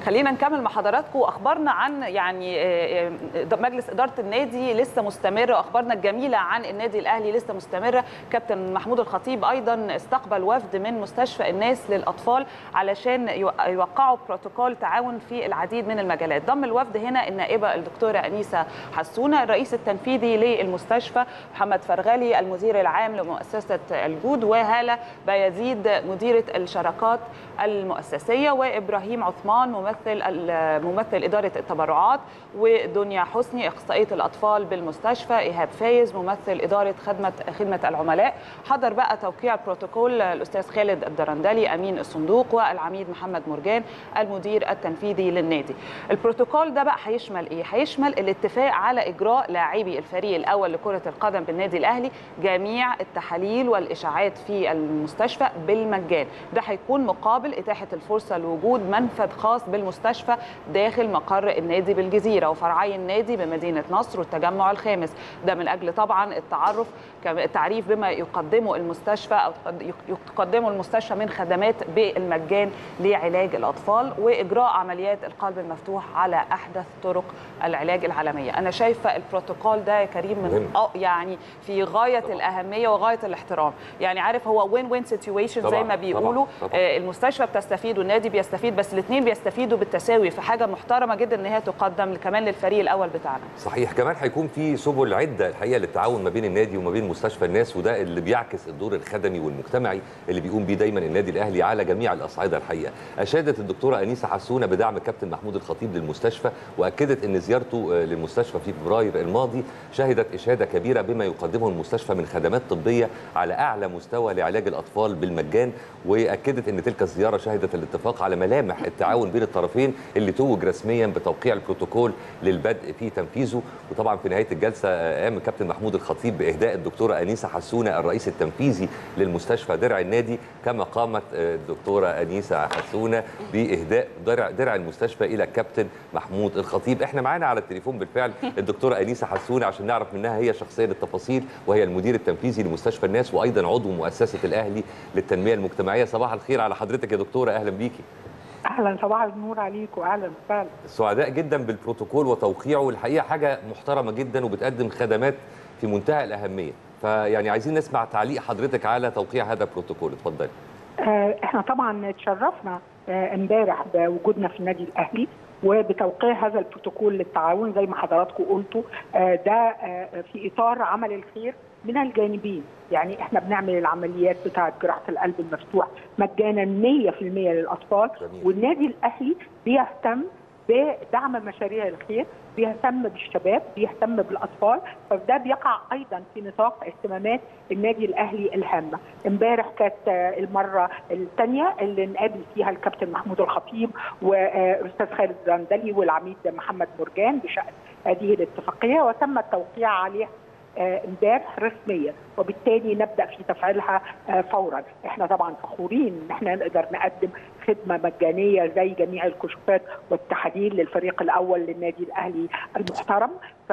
خلينا نكمل مع حضراتكم اخبارنا عن يعني آه، آه، مجلس اداره النادي لسه مستمره واخبارنا الجميله عن النادي الاهلي لسه مستمره كابتن محمود الخطيب ايضا استقبل وفد من مستشفى الناس للاطفال علشان يو- يوقعوا بروتوكول تعاون في العديد من المجالات ضم الوفد هنا النائبه الدكتوره انيسه حسونه الرئيس التنفيذي للمستشفى محمد فرغلي المدير العام لمؤسسه الجود وهاله بايزيد مديره الشراكات المؤسسيه وابراهيم عثمان ممثل ال- ممثل اداره التبرعات ودنيا حسني اخصائيه الاطفال بالمستشفى ايهاب فايز ممثل اداره خدمه خدمه العملاء حضر بقى توقيع البروتوكول الاستاذ خالد الدرندلي امين الصندوق والعميد محمد مرجان المدير التنفيذي للنادي البروتوكول ده بقى هيشمل ايه هيشمل الاتفاق على اجراء لاعبي الفريق الاول لكره القدم بالنادي الاهلي جميع التحاليل والاشاعات في المستشفى بالمجان ده هيكون مقابل اتاحه الفرصه لوجود منفذ خاص بالمستشفى داخل مقر النادي بالجزيره وفرعي النادي بمدينه نصر والتجمع الخامس ده من اجل طبعا التعرف كم- التعريف بما يقدمه المستشفى او تقد- يقدمه المستشفى من خدمات بالمجان لعلاج الاطفال واجراء عمليات القلب المفتوح على احدث طرق العلاج العالميه انا شايفه البروتوكول ده يا كريم من مهم. اه يعني في غايه طبعا. الاهميه وغايه الاحترام يعني عارف هو وين وين سيتويشن زي طبعاً، ما بيقولوا طبعاً، طبعاً. آه، المستشفى بتستفيد والنادي بيستفيد بس الاثنين بيستفيدوا بالتساوي في حاجه محترمه جدا ان هي تقدم كمان للفريق الاول بتاعنا صحيح كمان هيكون في سبل عده الحقيقه للتعاون ما بين النادي وما بين مستشفى الناس وده اللي بيعكس الدور الخدمي والمجتمعي اللي بيقوم بيه دايما النادي الاهلي على جميع الاصعده الحقيقه اشادت الدكتوره انيسه حسونه بدعم الكابتن محمود الخطيب للمستشفى واكدت ان زيارته آه، للمستشفى في فبراير الماضي شهدت اشاده كبيره بما يقدمه المستشفى من خدمات طبيه على اعلى مستوى لعلاج الاطفال بالمجان واكدت ان تلك الزياره شهدت الاتفاق على ملامح التعاون بين الطرفين اللي توج رسميا بتوقيع البروتوكول للبدء في تنفيذه وطبعا في نهايه الجلسه آه، قام الكابتن محمود الخطيب باهداء الدكتوره انيسه حسونه الرئيس التنفيذي للمستشفى درع النادي كما قامت آه، الدكتوره انيسه حسونه باهداء درع درع المستشفى الى الكابتن محمود الخطيب احنا معانا على التليفون بالفعل الدكتوره انيسه حسونه عشان نعرف منها هي شخصيا التفاصيل وهي المدير التنفيذي لمستشفى الناس وايضا عضو مؤسسه الاهلي للتنميه المجتمعيه صباح الخير على حضرتك يا دكتوره اهلا بيكي اهلا صباح النور عليكم اهلا وسهلا سعداء جدا بالبروتوكول وتوقيعه الحقيقه حاجه محترمه جدا وبتقدم خدمات في منتهى الاهميه فيعني عايزين نسمع تعليق حضرتك على توقيع هذا البروتوكول اتفضلي آه، احنا طبعا تشرفنا آه، امبارح بوجودنا في النادي الاهلي وبتوقيع هذا البروتوكول للتعاون زي ما حضراتكم قلتوا آه، ده آه، في اطار عمل الخير من الجانبين يعني احنا بنعمل العمليات بتاعه جراحه القلب المفتوح مجانا 100% للاطفال جميل. والنادي الاهلي بيهتم بدعم مشاريع الخير بيهتم بالشباب بيهتم بالاطفال فده بيقع ايضا في نطاق اهتمامات النادي الاهلي الهامه امبارح كانت آه، المره الثانيه اللي نقابل فيها الكابتن محمود الخطيب والاستاذ خالد الزندلي والعميد محمد مرجان بشان هذه الاتفاقيه وتم التوقيع عليها آه، امبارح رسميا وبالتالي نبدا في تفعيلها آه، فورا احنا طبعا فخورين ان احنا نقدر نقدم خدمه مجانيه زي جميع الكشوفات والتحاليل للفريق الاول للنادي الاهلي المحترم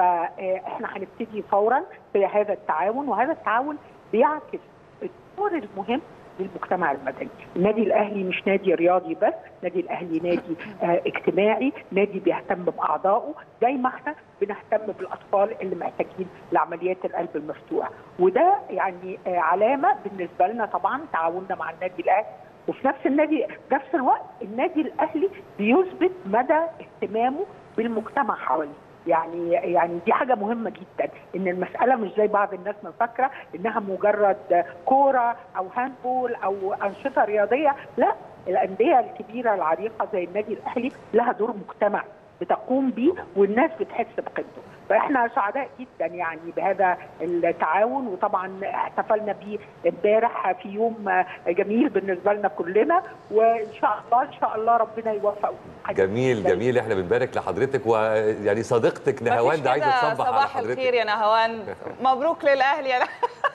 فاحنا هنبتدي فورا بهذا التعاون وهذا التعاون بيعكس الدور المهم للمجتمع المدني النادي الاهلي مش نادي رياضي بس النادي الاهلي نادي آه اجتماعي نادي بيهتم باعضائه زي ما احنا بنهتم بالاطفال اللي محتاجين لعمليات القلب المفتوح وده يعني آه علامه بالنسبه لنا طبعا تعاوننا مع النادي الاهلي وفي نفس النادي في نفس الوقت النادي الاهلي بيثبت مدى اهتمامه بالمجتمع حواليه يعني يعني دي حاجه مهمه جدا ان المساله مش زي بعض الناس ما فاكره انها مجرد كوره او هاندبول او انشطه رياضيه لا الانديه الكبيره العريقه زي النادي الاهلي لها دور مجتمعي بتقوم بيه والناس بتحس بقيمته فاحنا سعداء جدا يعني بهذا التعاون وطبعا احتفلنا بيه امبارح في يوم جميل بالنسبه لنا كلنا وان شاء الله ان شاء الله ربنا يوفقه جميل جميل احنا بنبارك لحضرتك ويعني صديقتك نهاوند مفيش عايزه كده تصبح على صباح حضرتك الخير يا نهاوند مبروك للاهلي يا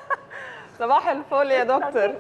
صباح الفل يا دكتور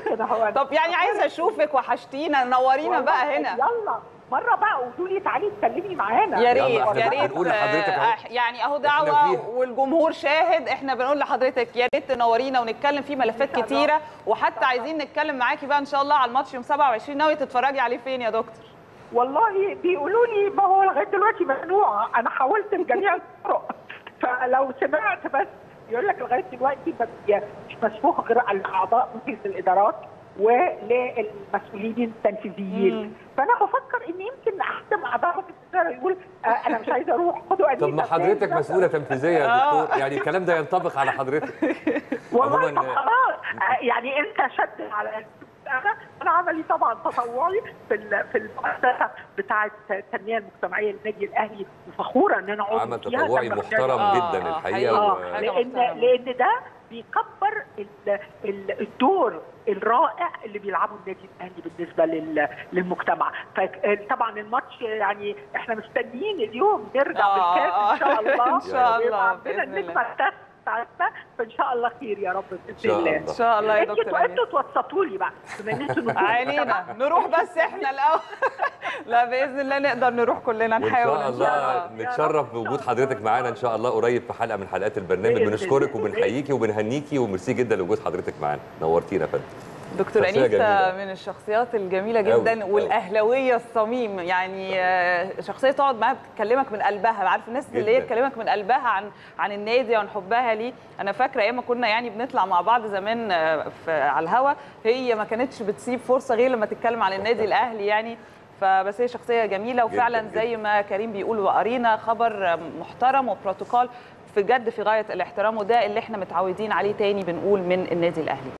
طب يعني عايزه اشوفك وحشتينا نورينا بقى هنا يلا مره بقى قولوا لي تعالي تسلمي معانا يا يلا، ريت احنا يا ريت بنقول لحضرتك اهو. آه، يعني اهو احنا دعوه فيها. والجمهور شاهد احنا بنقول لحضرتك يا ريت تنورينا ونتكلم فيه ملفات إن شاء الله. كتيره وحتى عايزين نتكلم معاكي بقى ان شاء الله على الماتش يوم 27 ناويه تتفرجي عليه فين يا دكتور والله بيقولوا لي ما هو لغايه دلوقتي ممنوع انا حاولت بجميع الطرق فلو سمعت بس يقول لك لغايه دلوقتي ما بي- مش مسموح غير على اعضاء مجلس الادارات وللمسؤولين التنفيذيين مم. فانا بفكر ان يمكن حد مع اعضاء مجلس الاداره يقول آه انا مش عايزه اروح خدوا طب ما أنيسة حضرتك تاني. مسؤوله تنفيذيه يا آه. دكتور يعني الكلام ده ينطبق على حضرتك والله عموماً- طب خلاص آه، يعني انت شد على انا انا عملي طبعا تطوعي في ال- في المؤسسه بتاعه التنميه المجتمعيه للنادي الاهلي وفخوره ان انا عضو عمل فيها. تطوعي تم محترم آه، جدا آه، الحقيقه حقيقي. و- اه حاجة لان محترمة. لان ده بيكبر ال- ال- الدور الرائع اللي بيلعبه النادي الاهلي بالنسبه لل- للمجتمع فطبعا الماتش يعني احنا مستنيين اليوم نرجع آه، بالكاس ان شاء الله إن شاء الله، ويبقى عندنا بإذن النجمه الله. التاسعه بتاعتنا فان شاء الله خير يا رب إن باذن شاء الله الله. ان شاء الله يا انتوا دكتور انتوا أمير. توسطوا لي بقى بما ان انتوا نجوم. عينينا نروح بس احنا الاول لا باذن الله نقدر نروح كلنا وان نحاول شاء الله نتشرف بوجود حضرتك معانا ان شاء الله قريب في حلقه من حلقات البرنامج بإذن بنشكرك الله. وبنحييكي وبنهنيكي وميرسي جدا لوجود حضرتك معانا نورتينا يا فندم دكتور شخصية انيسه جميلة. من الشخصيات الجميله أوي، جدا أوي. والاهلاويه الصميم يعني آه، شخصيه تقعد معاها بتكلمك من قلبها عارف الناس اللي هي جداً. تكلمك من قلبها عن عن النادي وعن حبها ليه انا فاكره ايام ما كنا يعني بنطلع مع بعض زمان آه، في على الهوا هي ما كانتش بتسيب فرصه غير لما تتكلم عن النادي الاهلي يعني فبس هي شخصيه جميله وفعلا جداً، زي ما كريم بيقول وقرينا خبر محترم وبروتوكول في جد في غايه الاحترام وده اللي احنا متعودين عليه تاني بنقول من النادي الاهلي